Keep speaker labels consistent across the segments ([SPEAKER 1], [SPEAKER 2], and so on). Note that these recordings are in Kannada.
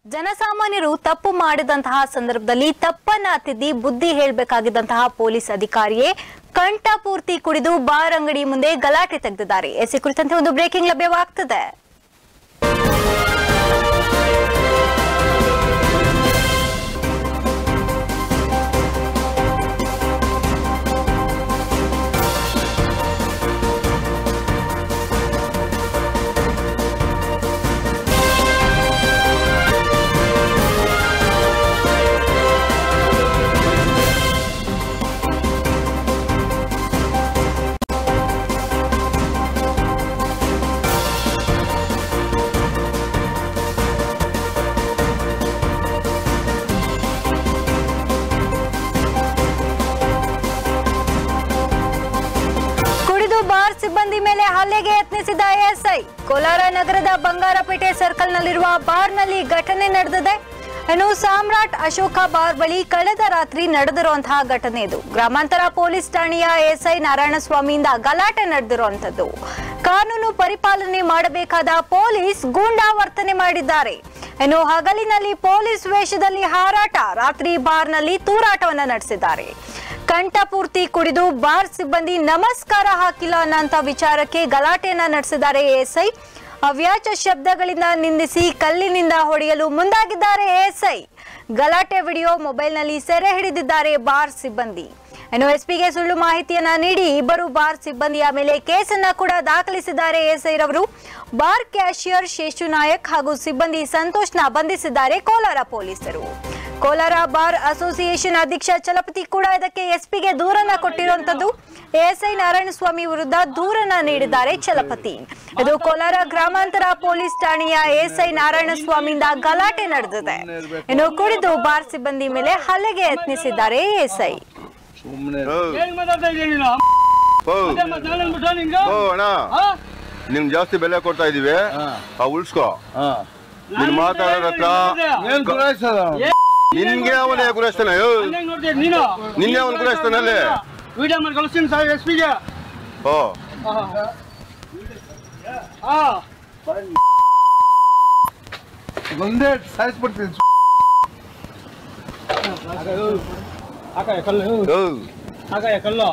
[SPEAKER 1] ಜನಸಾಮಾನ್ಯರು ತಪ್ಪು ಮಾಡಿದಂತಹ ಸಂದರ್ಭದಲ್ಲಿ ತಪ್ಪನ್ನ ತಿದ್ದಿ ಬುದ್ಧಿ ಹೇಳಬೇಕಾಗಿದ್ದಂತಹ ಪೊಲೀಸ್ ಅಧಿಕಾರಿಯೇ ಕಂಠಪೂರ್ತಿ ಕುಡಿದು ಬಾರ್ ಅಂಗಡಿ ಮುಂದೆ ಗಲಾಟೆ ತೆಗೆದಿದ್ದಾರೆ ಎಸಿ ಕುರಿತಂತೆ ಒಂದು ಬ್ರೇಕಿಂಗ್ ಲಭ್ಯವಾಗ್ತದೆ ಕುಡಿದು ಬಾರ್ ಸಿಬ್ಬಂದಿ ಮೇಲೆ ಹಲ್ಲೆಗೆ ಯತ್ನಿಸಿದ ಎಸ್ಐ ಕೋಲಾರ ನಗರದ ಬಂಗಾರಪೇಟೆ ಸರ್ಕಲ್ನಲ್ಲಿರುವ ಬಾರ್ನಲ್ಲಿ ಘಟನೆ ನಡೆದಿದೆ ಇನ್ನು ಸಾಮ್ರಾಟ್ ಅಶೋಕ ಬಾರ್ ಬಳಿ ಕಳೆದ ರಾತ್ರಿ ನಡೆದಿರುವಂತಹ ಘಟನೆ ಇದು ಗ್ರಾಮಾಂತರ ಪೊಲೀಸ್ ಠಾಣೆಯ ಎಸ್ಐ ನಾರಾಯಣಸ್ವಾಮಿಯಿಂದ ಗಲಾಟೆ ನಡೆದಿರುವಂತದ್ದು ಕಾನೂನು ಪರಿಪಾಲನೆ ಮಾಡಬೇಕಾದ ಪೊಲೀಸ್ ಗೂಂಡಾ ವರ್ತನೆ ಮಾಡಿದ್ದಾರೆ ಇನ್ನು ಹಗಲಿನಲ್ಲಿ ಪೊಲೀಸ್ ವೇಷದಲ್ಲಿ ಹಾರಾಟ ರಾತ್ರಿ ಬಾರ್ನಲ್ಲಿ ತೂರಾಟವನ್ನ ನಡೆಸಿದ್ದಾರೆ ಕಂಠಪೂರ್ತಿ ಕುಡಿದು ಬಾರ್ ಸಿಬ್ಬಂದಿ ನಮಸ್ಕಾರ ಹಾಕಿಲ್ಲ ಅನ್ನೋಂಥ ವಿಚಾರಕ್ಕೆ ಗಲಾಟೆಯನ್ನ ನಡೆಸಿದ್ದಾರೆ ಎಸ್ಐ ಅವ್ಯಾಚ ಶಬ್ದಗಳಿಂದ ನಿಂದಿಸಿ ಕಲ್ಲಿನಿಂದ ಹೊಡೆಯಲು ಮುಂದಾಗಿದ್ದಾರೆ ಎಸ್ಐ ಗಲಾಟೆ ವಿಡಿಯೋ ಮೊಬೈಲ್ನಲ್ಲಿ ಸೆರೆ ಹಿಡಿದಿದ್ದಾರೆ ಬಾರ್ ಸಿಬ್ಬಂದಿ ಇನ್ನು ಎಸ್ಪಿಗೆ ಸುಳ್ಳು ಮಾಹಿತಿಯನ್ನ ನೀಡಿ ಇಬ್ಬರು ಬಾರ್ ಸಿಬ್ಬಂದಿಯ ಮೇಲೆ ಕೇಸನ್ನ ಕೂಡ ದಾಖಲಿಸಿದ್ದಾರೆ ಎಸ್ಐ ರವರು ಬಾರ್ ಕ್ಯಾಶಿಯರ್ ಶೇಷು ನಾಯಕ್ ಹಾಗೂ ಸಿಬ್ಬಂದಿ ಸಂತೋಷ್ನ ಬಂಧಿಸಿದ್ದಾರೆ ಕೋಲಾರ ಪೊಲೀಸರು ಕೋಲಾರ ಬಾರ್ ಅಸೋಸಿಯೇಷನ್ ಅಧ್ಯಕ್ಷ ಚಲಪತಿ ಕೂಡ ಇದಕ್ಕೆ ಎಸ್ಪಿಗೆ ದೂರನ್ನ ಕೊಟ್ಟಿರುವಂತದ್ದು ಎಎಸ್ಐ ನಾರಾಯಣಸ್ವಾಮಿ ವಿರುದ್ಧ ದೂರನ್ನ ನೀಡಿದ್ದಾರೆ ಚಲಪತಿ ಇದು ಕೋಲಾರ ಗ್ರಾಮಾಂತರ ಪೊಲೀಸ್ ಠಾಣೆಯ ಎಎಸ್ಐ ನಾರಾಯಣಸ್ವಾಮಿಯಿಂದ ಗಲಾಟೆ ನಡೆದಿದೆ ಇನ್ನು ಕುಡಿದು ಬಾರ್ ಸಿಬ್ಬಂದಿ ಮೇಲೆ ಹಲ್ಲೆಗೆ ಯತ್ನಿಸಿದ್ದಾರೆ ಎಎಸ್ಐ
[SPEAKER 2] ಸುಮ್ಮನೆ
[SPEAKER 3] ಏನ್ ಮಾತಾಡ್ತಾ ಇದೀಯ ನೀನು
[SPEAKER 2] ಓ
[SPEAKER 3] ಮತ್ತೆ ಮತ್ತೆ ನಾನೇನ್ ಬಿಟ್ಟ ನಿಂಗೆ
[SPEAKER 2] ಓ ಅಣ್ಣ
[SPEAKER 3] ಆ?
[SPEAKER 2] ನಿಮ್ಗೆ ಜಾಸ್ತಿ ಬೆಲೆ ಕೊಡ್ತಾ ಇದೀವಿ ಆ ಉಳ್ಸ್ಕೊ ನೀನ್
[SPEAKER 3] ನಾನ್
[SPEAKER 2] ಮಾತಾಡೋರ್ ಹತ್ರ
[SPEAKER 3] ಏನ್
[SPEAKER 2] ಗುರಾಯಿಸೋದು? ನಿನ್ಗೆ ಅವನೇ ಗುರಾಯಿಸ್ತಾನೆ ಏ,
[SPEAKER 3] ಹೆಂಗ್ ನೋಡ್ತೀಯ ನೀನು
[SPEAKER 2] ನಿನ್ನೆ ಅವ್ನ್ ಗುರಾಯಿಸ್ತಾನೆ ಅಲ್ಲಿ.
[SPEAKER 3] ವಿಡಿಯೋ ಮಾಡಿ ಕಳಿಸ್ತೀನಿ ಸರ್ ಎಸ್ ಪಿಗೆ
[SPEAKER 2] ಓ
[SPEAKER 4] ಒಂದೇ ಸಾಯಿಸ್ಬಿಡ್ತೀನಿ
[SPEAKER 3] ಹಾಕಾಯ ಕಲ್ಲು
[SPEAKER 2] ಓ.
[SPEAKER 3] ಹಾಕಾಯ ಕಲ್ಲು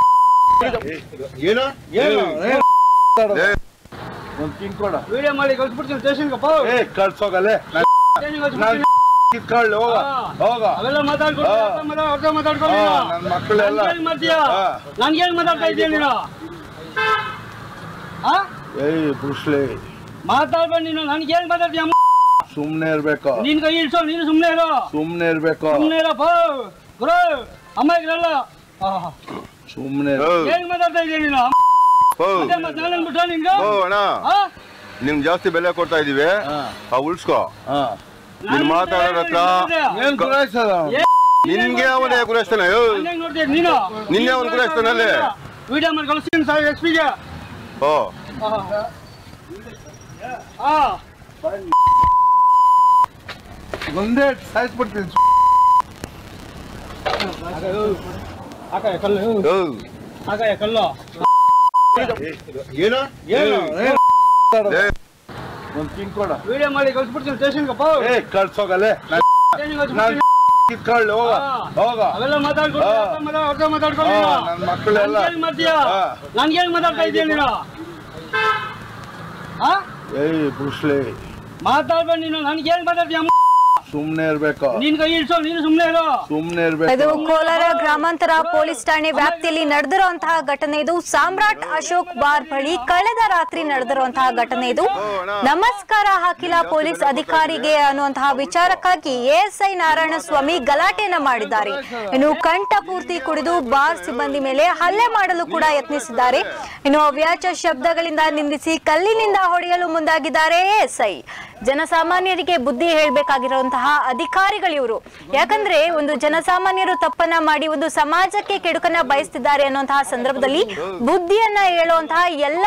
[SPEAKER 2] ಏನು ಏ,
[SPEAKER 4] ಒಂದ್ ಕಿಂಗ್ ಕೊಡ
[SPEAKER 3] ವಿಡಿಯೋ ಮಾಡಿ ಕಳ್ಸ್ಬಿಡ್ತೀನಿ ಸ್ಟೇಷನ್ಗೆ ಪೋ
[SPEAKER 4] ಏ ಕಳ್ಸೋಗಲ್ಲೇ
[SPEAKER 3] ಸ್ಟೇಷನ್ಗೆ ಕಳ್ಸ್ಬಿಡ್ತೀನಿ.
[SPEAKER 4] ಕಿತ್ಕೊಳ್ಳಿ ಹೋಗ
[SPEAKER 3] ಹಾ.
[SPEAKER 4] ಹೋಗ
[SPEAKER 3] ಅವೆಲ್ಲ ಮಾತಾಡ್ಕೊಂಡು
[SPEAKER 4] ಹಾ.
[SPEAKER 3] ಅರ್ಥ ಮಾತಾಡ್- ಅರ್ಥ ಮಾತಾಡ್ಕೊಂಡು
[SPEAKER 4] ಹಾ,
[SPEAKER 3] ನೀನು.
[SPEAKER 4] ನನ್ ಮಕ್ಕಳೆಲ್ಲ
[SPEAKER 3] ನನ್ಗೇನ್ ಮಾಡ್ತೀಯ
[SPEAKER 4] ಹಾ.
[SPEAKER 3] ನನ್ಗೇನ್ ಮಾತಾಡ್ತಾ ಇದೀಯ ನೀನು ಆ?
[SPEAKER 4] ಏಯ್ ಬುಸ್ಲೆ
[SPEAKER 3] ಮಾತಾಡ್ಬೇಡ ನೀನು ನನ್ಗೇನ್ ಮಾತಾಡ್ತೀಯ ಅಮ್ಮ?
[SPEAKER 4] ಸುಮ್ನೆ ಇರ್ಬೇಕು
[SPEAKER 3] ನಿನ್ ಕೈ ಇಡ್ಸೋ ನೀನು ಸುಮ್ನೆ ಇರೋ
[SPEAKER 4] ಸುಮ್ನೆ ಇರ್ಬೇಕು
[SPEAKER 3] ಸುಮ್ನೆ ಇರಪ್ಪ ಗುರು ಅಮ್ಮ ಇರಲ್ಲ
[SPEAKER 4] ಸುಮ್ನೆ
[SPEAKER 2] ಓ,
[SPEAKER 3] ಏನ್ ಮಾತಾಡ್ತಾ ಇದೀಯ ನೀನು
[SPEAKER 2] ಓ,
[SPEAKER 3] ಮತ್ತೆ ಮತ್ತೆ ನಾನೇನ್ ಬಿಟ್ಟ ನಿಂಗೆ
[SPEAKER 2] ಓ ಅಣ್ಣ
[SPEAKER 3] ಆ?
[SPEAKER 2] ನಿಮ್ಗೆ ಜಾಸ್ತಿ ಬೆಲೆ ಕೊಡ್ತಾ ಇದೀವಿ
[SPEAKER 4] ಹಾ.
[SPEAKER 2] ಆ ಉಳ್ಸ್ಕೊ
[SPEAKER 4] ಹಾ
[SPEAKER 2] ನೀನ್ ಮಾತಾಡೋರ್ ಹತ್ರ
[SPEAKER 4] ಏನ್ ಗುರಾಯಿಸೋದು
[SPEAKER 2] ನಿನ್ಗೆ ಅವನೇ ಗುರಾಯಿಸ್ತಾನೆ ಏ,
[SPEAKER 3] ಹೆಂಗ್ ನೋಡ್ತೀಯ ನೀನು
[SPEAKER 2] ನಿನ್ನೆ ಅವ್ನ್ ಗುರಾಯಿಸ್ತಾನೆ ಅಲ್ಲಿ.
[SPEAKER 3] ವಿಡಿಯೋ ಮಾಡಿ ಕಳಿಸ್ತೀನಿ ಸರ್ ಎಸ್ ಪಿಗೆ
[SPEAKER 2] ಓ
[SPEAKER 4] ಒಂದೇ ಸಾಯಿಸ್ಬಿಡ್ತೀನಿ
[SPEAKER 3] ಹಾಕಾಯ ಕಲ್ಲು
[SPEAKER 2] ಓ.
[SPEAKER 3] ಹಾಕಾಯ ಕಲ್ಲು
[SPEAKER 2] ಏನು
[SPEAKER 4] ಏನು
[SPEAKER 2] ಏ,
[SPEAKER 4] ಒಂದ್ ಕಿಂಗ್ ಕೊಡ
[SPEAKER 3] ವಿಡಿಯೋ ಮಾಡಿ ಕಳಿಸ್ಬಿಡ್ತೀನಿ ಸ್ಟೇಷನ್ಗೆ ಪೋ
[SPEAKER 4] ಏ ಕಳ್ಸೋಗಲ್ಲೇ
[SPEAKER 3] ಸ್ಟೇಷನ್ಗೆ
[SPEAKER 4] ನಾನ್
[SPEAKER 3] ಕಳಿಸ್ಬಿಡ್ತೀನಿ.
[SPEAKER 4] ಕಿತ್ಕೊಳ್ಳಿ ಹೋಗ
[SPEAKER 3] ಹಾ.
[SPEAKER 4] ಹೋಗ
[SPEAKER 3] ಅವೆಲ್ಲ ಮಾತಾಡ್ಕೊಂಡು
[SPEAKER 4] ಹಾ.
[SPEAKER 3] ಅರ್ಥ ಮಾತಾಡ್- ಅರ್ಥ ಮಾತಾಡ್ಕೊಂಡು
[SPEAKER 4] ಹಾ,
[SPEAKER 3] ನೀನು.
[SPEAKER 4] ನನ್ ಮಕ್ಕಳೆಲ್ಲ
[SPEAKER 3] ನನ್ಗೇನ್ ಮಾಡ್ತೀಯ
[SPEAKER 4] ಹಾ.
[SPEAKER 3] ನನ್ಗೇನ್ ಮಾತಾಡ್ತಾ ಇದೀಯ ನೀನು ಆ?
[SPEAKER 4] ಏಯ್ ಬುಸ್ಲೆ
[SPEAKER 3] ಮಾತಾಡ್ಬೇಡ ನೀನು ನನ್ಗೇನ್ ಮಾತಾಡ್ತೀಯ ಅಮ್ಮ?
[SPEAKER 4] ಸುಮ್ನೆ ಇರ್ಬೇಕು
[SPEAKER 3] ನಿನ್ ಕೈ ಇಡ್ಸೋ ನೀನು ಸುಮ್ನೆ ಇರೋ
[SPEAKER 4] ಸುಮ್ನೆ
[SPEAKER 1] ಇದು
[SPEAKER 4] ಇರ್ಬೇಕು
[SPEAKER 1] ಕೋಲಾರ ಗ್ರಾಮಾಂತರ ಪೊಲೀಸ್ ಠಾಣೆ ವ್ಯಾಪ್ತಿಯಲ್ಲಿ ನಡೆದಿರುವಂತಹ ಘಟನೆ ಇದು ಸಾಮ್ರಾಟ್ ಅಶೋಕ್ ಬಾರ್ ಬಳಿ ಕಳೆದ ರಾತ್ರಿ ನಡೆದಿರುವಂತಹ ಘಟನೆ ಇದು ನಮಸ್ಕಾರ ಹಾಕಿಲ್ಲ ಪೊಲೀಸ್ ಅಧಿಕಾರಿಗೆ ಅನ್ನುವಂತಹ ವಿಚಾರಕ್ಕಾಗಿ ಎಎಸ್ಐ ನಾರಾಯಣಸ್ವಾಮಿ ಗಲಾಟೆಯನ್ನ ಮಾಡಿದ್ದಾರೆ ಇನ್ನು ಕಂಠಪೂರ್ತಿ ಕುಡಿದು ಬಾರ್ ಸಿಬ್ಬಂದಿ ಮೇಲೆ ಹಲ್ಲೆ ಮಾಡಲು ಕೂಡ ಯತ್ನಿಸಿದ್ದಾರೆ ಇನ್ನು ಅವ್ಯಾಚ ಶಬ್ದಗಳಿಂದ ನಿಂದಿಸಿ ಕಲ್ಲಿನಿಂದ ಹೊಡೆಯಲು ಮುಂದಾಗಿದ್ದಾರೆ ಎಎಸ್ಐ ಜನಸಾಮಾನ್ಯರಿಗೆ ಬುದ್ಧಿ ಹೇಳಬೇಕಾಗಿರುವಂತಹ ಅಧಿಕಾರಿಗಳು ಇವರು ಯಾಕಂದ್ರೆ ಒಂದು ಜನಸಾಮಾನ್ಯರು ತಪ್ಪನ್ನ ಮಾಡಿ ಒಂದು ಸಮಾಜಕ್ಕೆ ಕೆಡುಕನ್ನ ಬಯಸ್ತಿದ್ದಾರೆ ಅನ್ನುವಂತಹ ಸಂದರ್ಭದಲ್ಲಿ ಬುದ್ಧಿಯನ್ನ ಹೇಳುವಂತಹ ಎಲ್ಲಾ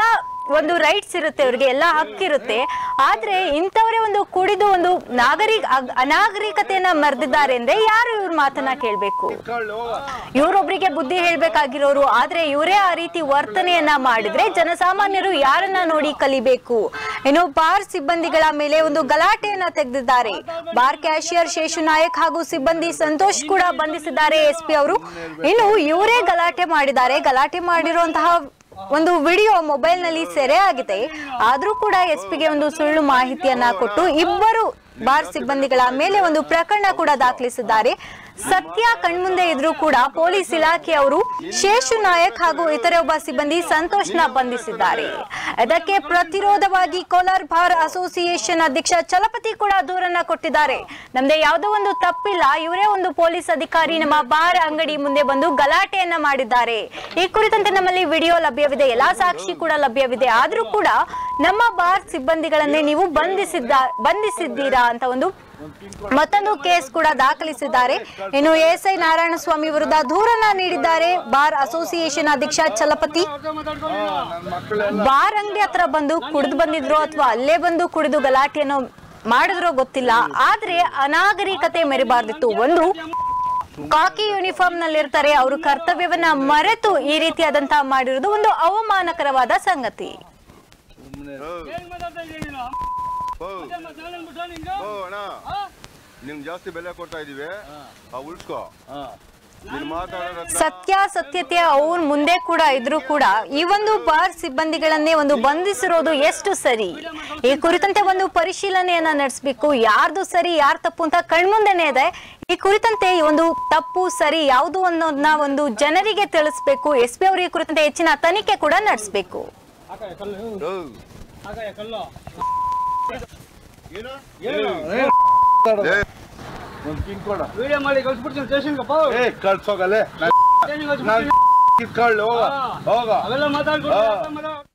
[SPEAKER 1] ಒಂದು ರೈಟ್ಸ್ ಇರುತ್ತೆ ಅವ್ರಿಗೆ ಎಲ್ಲ ಹಕ್ಕಿರುತ್ತೆ ಆದ್ರೆ ಇಂಥವರೇ ಒಂದು ಕುಡಿದು ಒಂದು ನಾಗರಿಕ ಅಗ್- ಅನಾಗರಿಕತೆಯನ್ನ ಮೆರೆದಿದ್ದಾರೆ ಅಂದ್ರೆ ಯಾರು ಇವ್ರ ಮಾತನ್ನ ಕೇಳ್ಬೇಕು
[SPEAKER 4] ಕಿತ್ಕೊಳ್ಳಿ ಹೋಗ
[SPEAKER 1] ಇವರೊಬ್ರಿಗೆ ಬುದ್ಧಿ ಹೇಳ್ಬೇಕಾಗಿರೋರು ಆದ್ರೆ ಇವರೇ ಆ ರೀತಿ ವರ್ತನೆಯನ್ನ ಮಾಡಿದ್ರೆ ಜನಸಾಮಾನ್ಯರು ಯಾರನ್ನ ನೋಡಿ ಕಲಿಬೇಕು ಇನ್ನು ಬಾರ್ ಸಿಬ್ಬಂದಿಗಳ ಮೇಲೆ ಒಂದು ಗಲಾಟೆಯನ್ನ ತೆಗೆದಿದ್ದಾರೆ ಬಾರ್ ಕ್ಯಾಶಿಯರ್ ಶೇಷು ನಾಯಕ್ ಹಾಗೂ ಸಿಬ್ಬಂದಿ ಸಂತೋಷ್ ಕೂಡ ಬಂಧಿಸಿದ್ದಾರೆ ಎಸ್ಪಿ ಅವರು ಇನ್ನು ಇವರೇ ಗಲಾಟೆ ಮಾಡಿದ್ದಾರೆ ಗಲಾಟೆ ಮಾಡಿರುವಂತಹ ಒಂದು ವಿಡಿಯೋ ಮೊಬೈಲ್ ನಲ್ಲಿ ಸೆರೆ ಆಗಿದೆ ಆದ್ರೂ ಕೂಡ ಎಸ್ಪಿಗೆ ಒಂದು ಸುಳ್ಳು ಮಾಹಿತಿಯನ್ನ ಕೊಟ್ಟು ಇಬ್ಬರು ಬಾರ್ ಸಿಬ್ಬಂದಿಗಳ ಮೇಲೆ ಒಂದು ಪ್ರಕರಣ ಕೂಡ ದಾಖಲಿಸಿದ್ದಾರೆ ಸತ್ಯ ಕಣ್ಮುಂದೆ ಇದ್ರೂ ಕೂಡ ಪೊಲೀಸ್ ಇಲಾಖೆಯವರು ಶೇಷು ನಾಯಕ್ ಹಾಗೂ ಇತರೆ ಒಬ್ಬ ಸಿಬ್ಬಂದಿ ಸಂತೋಷ್ನ ಬಂಧಿಸಿದ್ದಾರೆ ಇದಕ್ಕೆ ಪ್ರತಿರೋಧವಾಗಿ ಕೋಲಾರ್ ಬಾರ್ ಅಸೋಸಿಯೇಷನ್ ಅಧ್ಯಕ್ಷ ಚಲಪತಿ ಕೂಡ ದೂರನ್ನ ಕೊಟ್ಟಿದ್ದಾರೆ ನಮ್ದೇ ಯಾವುದೋ ಒಂದು ತಪ್ಪಿಲ್ಲ ಇವರೇ ಒಂದು ಪೊಲೀಸ್ ಅಧಿಕಾರಿ ನಮ್ಮ ಬಾರ್ ಅಂಗಡಿ ಮುಂದೆ ಬಂದು ಗಲಾಟೆಯನ್ನ ಮಾಡಿದ್ದಾರೆ ಈ ಕುರಿತಂತೆ ನಮ್ಮಲ್ಲಿ ವಿಡಿಯೋ ಲಭ್ಯವಿದೆ ಎಲ್ಲಾ ಸಾಕ್ಷಿ ಕೂಡ ಲಭ್ಯವಿದೆ ಆದ್ರೂ ಕೂಡ ನಮ್ಮ ಬಾರ್ ಸಿಬ್ಬಂದಿಗಳನ್ನೇ ನೀವು ಬಂಧಿಸಿದ್ದ ಬಂಧಿಸಿದ್ದೀರಾ ಅಂತ ಒಂದು ಮತ್ತೊಂದು ಕೇಸ್ ಕೂಡ ದಾಖಲಿಸಿದ್ದಾರೆ ಇನ್ನು ಎಸ್ಐ ನಾರಾಯಣಸ್ವಾಮಿ ವಿರುದ್ಧ ದೂರನ್ನ ನೀಡಿದ್ದಾರೆ ಬಾರ್ ಅಸೋಸಿಯೇಷನ್ ಅಧ್ಯಕ್ಷ ಚಲಪತಿ
[SPEAKER 4] ನನ್ನ ಮಕ್ಕಳೆಲ್ಲ
[SPEAKER 1] ಬಾರ್ ಅಂಗಡಿ ಹತ್ರ ಬಂದು ಕುಡಿದು ಬಂದಿದ್ರು ಅಥವಾ ಅಲ್ಲೇ ಬಂದು ಕುಡಿದು ಗಲಾಟೆಯನ್ನು ಮಾಡಿದ್ರೋ ಗೊತ್ತಿಲ್ಲ ಆದ್ರೆ ಅನಾಗರಿಕತೆ ಮೆರಿಬಾರ್ದಿತ್ತು ಒಂದು ಕಾಕಿ ಯೂನಿಫಾರ್ಮ್ ನಲ್ಲಿರ್ತಾರೆ ಅವರು ಕರ್ತವ್ಯವನ್ನ ಮರೆತು ಈ ರೀತಿಯಾದಂತಹ ಮಾಡಿರೋದು ಒಂದು ಅವಮಾನಕರವಾದ ಸಂಗತಿ
[SPEAKER 3] ಏನ್ ಮಾತಾಡ್ತಾ ಇದೀಯ ನೀನು
[SPEAKER 2] ಓ
[SPEAKER 3] ಮತ್ತೆ ಮತ್ತೆ ನಾಳೆ ಬಿಟ್ರಾ ನಿಂಗೆ?
[SPEAKER 2] ಓ ಅಣ್ಣ
[SPEAKER 3] ಆ?
[SPEAKER 2] ನಿಂಗೆ ಜಾಸ್ತಿ ಬೆಲೆ ಕೊಡ್ತಾ ಇದೀವಿ ಆ ಉಳ್ಸ್ಕೊ ನೀನು ಮಾತಾಡೋದ್ರ ಹತ್ರ
[SPEAKER 1] ಸತ್ಯಾಸತ್ಯತೆ ಅವ್ರ ಮುಂದೆ ಕೂಡ ಇದ್ರೂ ಕೂಡ ಈ ಒಂದು ಬಾರ್ ಸಿಬ್ಬಂದಿಗಳನ್ನೇ ಒಂದು ಬಂಧಿಸಿರೋದು ಎಷ್ಟು ಸರಿ ಈ ಕುರಿತಂತೆ ಒಂದು ಪರಿಶೀಲನೆಯನ್ನ ನಡೆಸಬೇಕು ಯಾರ್ದು ಸರಿ ಯಾರ್ ತಪ್ಪು ಅಂತ ಕಣ್ಮುಂದೆನೆ ಇದೆ ಈ ಕುರಿತಂತೆ ಈ ಒಂದು ತಪ್ಪು ಸರಿ ಯಾವುದು ಅನ್ನೋದನ್ನ ಒಂದು ಜನರಿಗೆ ತಿಳಿಸ್ಬೇಕು ಎಸ್ ಪಿ ಅವರು ಈ ಕುರಿತಂತೆ ಹೆಚ್ಚಿನ ತನಿಖೆ ಕೂಡ ನಡೆಸಬೇಕು
[SPEAKER 3] ಹಾಕಯ್ಯ ಕಲ್ಲು
[SPEAKER 2] ಓ,
[SPEAKER 3] ಹಾಕಯ್ಯ ಕಲ್ಲು
[SPEAKER 2] ಏನು? ಏ,
[SPEAKER 4] ಒಂದ್ ಕಿಂಕೊಡ
[SPEAKER 3] ವಿಡಿಯೋ ಮಾಡಿ ಕಳ್ಸ್ಬಿಡ್ತೀನಿ ಸ್ಟೇಷನ್ಗಪ್ಪ
[SPEAKER 4] ಏ ಕಳ್ಸೋಗಲೆ
[SPEAKER 3] ಸ್ಟೇಷನ್ಗೆ
[SPEAKER 4] ನಾನು
[SPEAKER 3] ಕಳ್ಸ್ಬಿಡ್ತೀನಿ
[SPEAKER 4] ಕಿತ್ಕೊಳ್ಳಿ ಹೋಗ ಹೋಗ
[SPEAKER 3] ಅವೆಲ್ಲ ಮಾತಾಡ್ಕೊಂಡು
[SPEAKER 4] ಹಾ.
[SPEAKER 3] ಮಾತಾಡ್